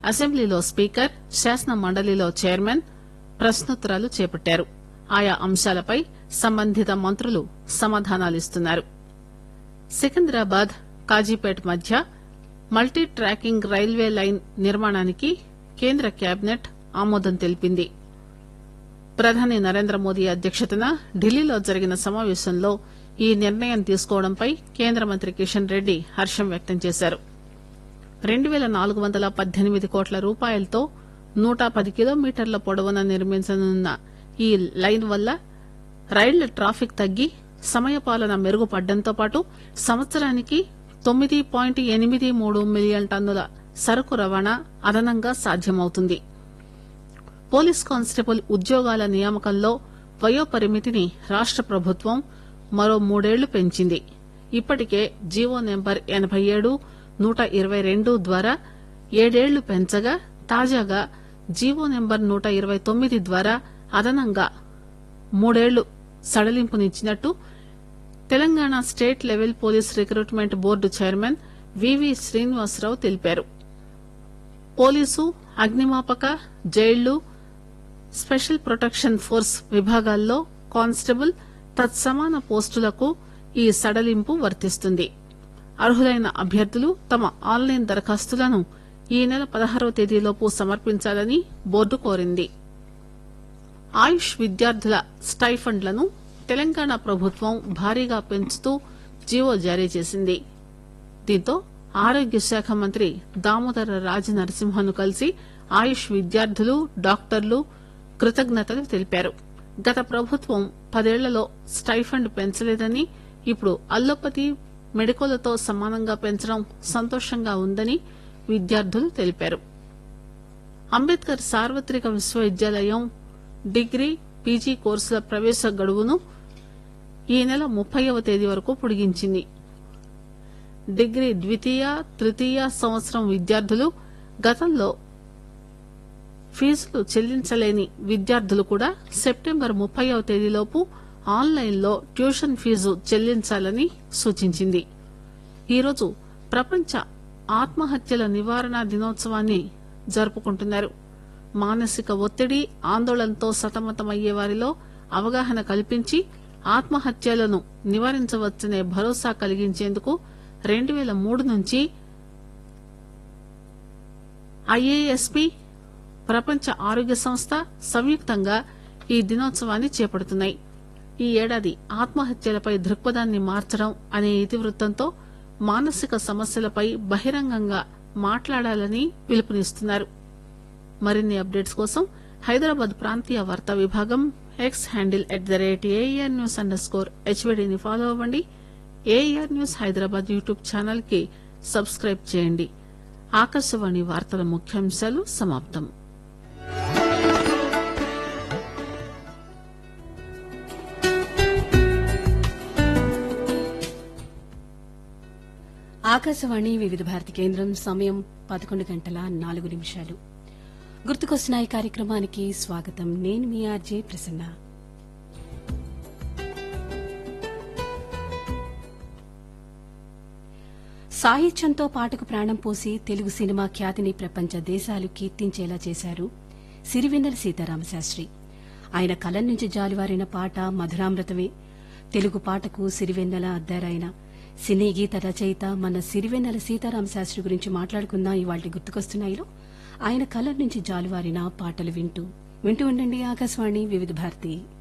అసెంబ్లీలో స్పీకర్ శాసన మండలిలో చైర్మన్ ప్రశ్నోత్తరాలు చేపట్టారు ఆయా అంశాలపై సంబంధిత మంత్రులు సమాధానాలిస్తున్నారు సికింద్రాబాద్ కాజీపేట్ మధ్య మల్టీ ట్రాకింగ్ రైల్వే లైన్ నిర్మాణానికి కేంద్ర కేబినెట్ ఆమోదం తెలిపింది ప్రధాని నరేంద్ర మోదీ అధ్యక్షతన ఢిల్లీలో జరిగిన సమావేశంలో ఈ నిర్ణయం తీసుకోవడంపై కేంద్ర మంత్రి కిషన్ రెడ్డి హర్షం వ్యక్తం చేశారు రెండు పేల నాలుగు వందల పద్దెనిమిది కోట్ల రూపాయలతో నూట పది కిలోమీటర్ల పొడవున నిర్మించనున్న ఈ లైన్ వల్ల రైళ్ల ట్రాఫిక్ తగ్గి సమయపాలన మెరుగుపడడంతో పాటు సంవత్సరానికి తొమ్మిది పాయింట్ ఎనిమిది మూడు మిలియన్ టన్నుల సరకు రవాణా అదనంగా సాధ్యమవుతుంది పోలీస్ కానిస్టేబుల్ ఉద్యోగాల నియామకంలో వయోపరిమితిని రాష్ట ప్రభుత్వం మరో మూడేళ్లు పెంచింది ఇప్పటికే జీవో నెంబర్ ఎనబై ఏడు నూట ఇరవై రెండు ద్వారా ఏడేళ్లు పెంచగా తాజాగా జీవో నెంబర్ నూట ఇరవై తొమ్మిది ద్వారా అదనంగా మూడేళ్లు సడలింపునిచ్చినట్టు Telangana state level police recruitment board chairman VV Srinivasarao తెలిపారు పోలీసు అగ్నిమాపక జైళ్లు స్పెషల్ ప్రొటెక్షన్ ఫోర్స్ విభాగాల్లో కానిస్టేబుల్ తత్సమాన పోస్టులకు ఈ సడలింపు వర్తిస్తుంది అర్హులైన అభ్యర్థులు తమ ఆన్లైన్ దరఖాస్తులను ఈ నెల పదహారవ తేదీలోపు సమర్పించాలని బోర్డు కోరింది ఆయుష్ విద్యార్థుల స్టైఫండ్లను తెలంగాణ ప్రభుత్వం భారీగా పెంచుతూ జీవో జారీ చేసింది దీంతో ఆరోగ్య శాఖ మంత్రి దామోదర రాజ నరసింహను కలిసి ఆయుష్ విద్యార్థులు డాక్టర్లు కృతజ్ఞతలు తెలిపారు గత ప్రభుత్వం పదేళ్లలో స్టైఫండ్ పెంచలేదని ఇప్పుడు అల్లోపతి మెడికోలతో సమానంగా పెంచడం సంతోషంగా ఉందని విద్యార్థులు తెలిపారు అంబేద్కర్ సార్వత్రిక విశ్వవిద్యాలయం డిగ్రీ పీజీ కోర్సుల ప్రవేశ గడువును ఈ నెల ముప్పైవ తేదీ వరకు పొడిగించింది డిగ్రీ ద్వితీయ తృతీయ సంవత్సరం విద్యార్థులు గతంలో ఫీజులు చెల్లించలేని విద్యార్థులు కూడా సెప్టెంబర్ ముప్పైవ తేదీలోపు ఆన్లైన్లో ట్యూషన్ ఫీజు చెల్లించాలని సూచించింది ఈరోజు ప్రపంచ ఆత్మహత్యల నివారణ దినోత్సవాన్ని జరుపుకుంటున్నారు మానసిక ఒత్తిడి ఆందోళనతో సతమతమయ్యే వారిలో అవగాహన కల్పించి ఆత్మహత్యలను నివారించవచ్చనే భరోసా కలిగించేందుకు రెండు పేల మూడు నుంచి ఐఏఎస్పీ ప్రపంచ ఆరోగ్య సంస్థ సంయుక్తంగా ఈ దినోత్సవాన్ని చేపడుతున్నాయి ఈ ఏడాది ఆత్మహత్యలపై దృక్పథాన్ని మార్చడం అనే ఇతివృత్తంతో మానసిక సమస్యలపై బహిరంగంగా మాట్లాడాలని పిలుపునిస్తున్నారు మరిన్ని అప్డేట్స్ కోసం హైదరాబాద్ ప్రాంతీయ వార్తా విభాగం X handle at the rate AR news underscore హెచ్వీడీని ఫాలో అవ్వండి AR news Hyderabad YouTube channel కి సబ్స్క్రైబ్ చేయండి ఆకాశవాణి వార్తల ముఖ్యాంశాలు సమాప్తం ఆకాశవాణి వివిధ భారతి కేంద్రం సమయం పదకొండు గంటల నాలుగు నిమిషాలు గుర్తుకొస్తున్న ఈ కార్యక్రమానికి స్వాగతం నేను మీ ఆర్జే ప్రసన్న సాహిత్యంతో పాటకు ప్రాణం పోసి తెలుగు సినిమా ఖ్యాతిని ప్రపంచ దేశాలు కీర్తించేలా చేశారు సిరివెన్నెల సీతారామశాస్త్రి ఆయన కలం నుంచి జాలువారిన పాట మధురామృతమే తెలుగు పాటకు సిరివెన్నెల అద్దారాయన సినీ గీత రచయిత మన సిరివెన్నెల సీతారామ శాస్త్రి గురించి మాట్లాడుకుందాం ఇవాళ గుర్తుకొస్తున్నాయిలో ఆయన కలం నుంచి జాలువారిన పాటలు వింటూ వింటూ ఉండండి ఆకాశవాణి వివిధ భారతి